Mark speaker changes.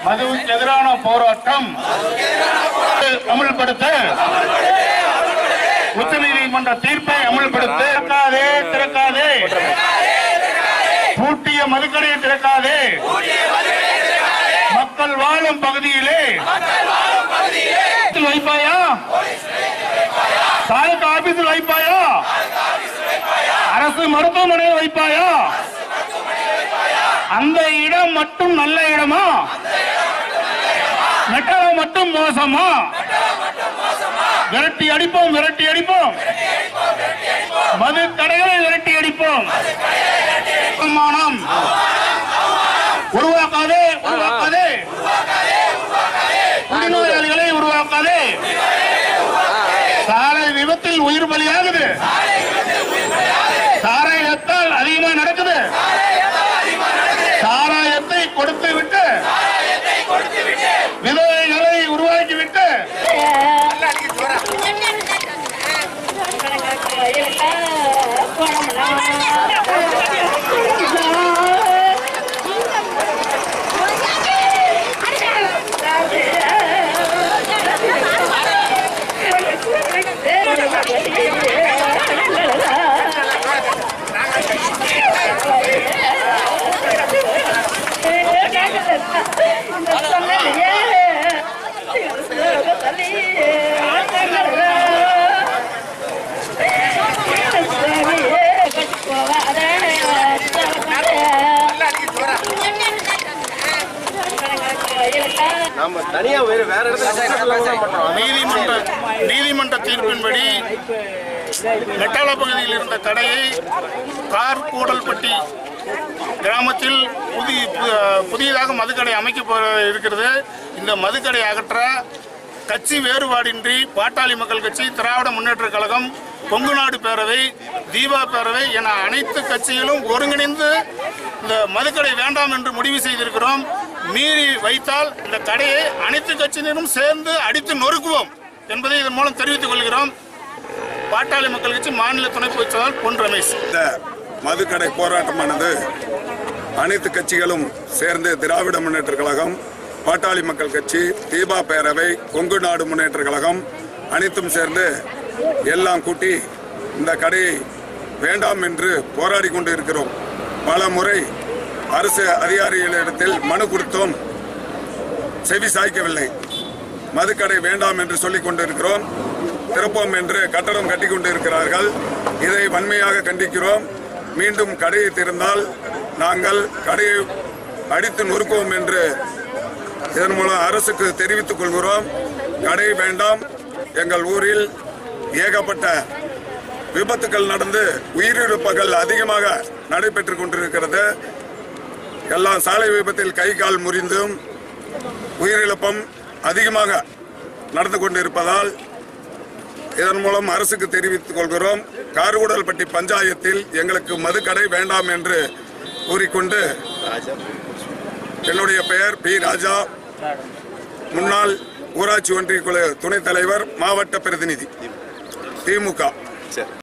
Speaker 1: மதுவுக்கு எதிரான போராட்டம் அமல்படுத்த உச்சநீதிமன்ற தீர்ப்பை அமல்படுத்த திறக்காதே திறக்காதே பூட்டிய மதுக்கடையை திறக்காதே மக்கள் வாழும் பகுதியிலே வைப்பாயா தாலுகா ஆபீஸில் வைப்பாயா அரசு மருத்துவமனையில் வைப்பாயா அந்த இடம் மட்டும் நல்ல இடமா மெட்டலம் மட்டும் மோசமா விரட்டி அடிப்போம் விரட்டி அடிப்போம் மது கடைகளை விரட்டி அடிப்போம் அவமானம். உருவாக்காதே உருவாக்காதே குடிநோயாளிகளை உருவாக்காதே சாலை விபத்தில் உயிர் பலியாகுது சாராயத்தால் அதிகமா நடக்குது சாராயத்தை கொடுத்து விட்டு விதவைகளை உருவாக்கி விட்டு
Speaker 2: நாம தனியா வேற வேற இடத்துல பண்றோம்
Speaker 1: நீதிமன்ற நீதிமன்ற தீர்ப்பின்படி மெட்டால பகுதியில் இருந்த கடையை கார் கூடல்பட்டி கிராமத்தில் புதிய பு- புதியதாக மதுக்கடை அமைக்க போ இருக்கிறது இந்த மதுக்கடை அகற்ற கட்சி வேறுபாடின்றி பாட்டாளி மக்கள் கட்சி திராவிட முன்னேற்ற கழகம் கொங்கு நாடு பேரவை தீபா பேரவை என அனைத்து கட்சிகளும் ஒருங்கிணைந்து இந்த மதுக்கடை வேண்டாம் என்று முடிவு செய்திருக்கிறோம் மீறி வைத்தால் இந்த கடையை அனைத்து கட்சியினரும் சேர்ந்து அடித்து நொறுக்குவோம் என்பதை இதன் மூலம் தெரிவித்துக் கொள்கிறோம் பாட்டாளி மக்கள் கட்சி மாநில துணை பொதுச் செயலாளர் பொன் ரமேஷ்
Speaker 3: இந்த மதுக்கடை போராட்டமானது அனைத்து கட்சிகளும் சேர்ந்து திராவிட முன்னேற்ற கழகம் பாட்டாளி மக்கள் கட்சி தீபா பேரவை கொங்கு நாடு முன்னேற்ற கழகம் அனைத்தும் சேர்ந்து எல்லாம் கூட்டி இந்த கடையை வேண்டாம் என்று போராடி கொண்டு இருக்கிறோம் பல முறை அரசு அதிகாரிகளிடத்தில் மனு கொடுத்தோம் செவி சாய்க்கவில்லை மதுக்கடை வேண்டாம் என்று சொல்லிக் கொண்டிருக்கிறோம் திறப்போம் என்று கட்டடம் கட்டி கொண்டிருக்கிறார்கள் இதை வன்மையாக கண்டிக்கிறோம் மீண்டும் கடையை திறந்தால் நாங்கள் கடையை அடித்து நொறுக்குவோம் என்று இதன் மூலம் அரசுக்கு தெரிவித்துக் கொள்கிறோம் கடை வேண்டாம் எங்கள் ஊரில் ஏகப்பட்ட விபத்துக்கள் நடந்து உயிரிழப்புகள் அதிகமாக நடைபெற்றுக் கொண்டிருக்கிறது எல்லாம் சாலை விபத்தில் கை கால் முறிந்தும் உயிரிழப்பும் அதிகமாக நடந்து கொண்டிருப்பதால் இதன் மூலம் அரசுக்கு தெரிவித்துக் கொள்கிறோம் கார்குடல்பட்டி பஞ்சாயத்தில் எங்களுக்கு மதுக்கடை வேண்டாம் என்று கூறிக்கொண்டு என்னுடைய பெயர் பி ராஜா முன்னாள் ஊராட்சி ஒன்றிய குழு துணைத் தலைவர் மாவட்ட பிரதிநிதி திமுக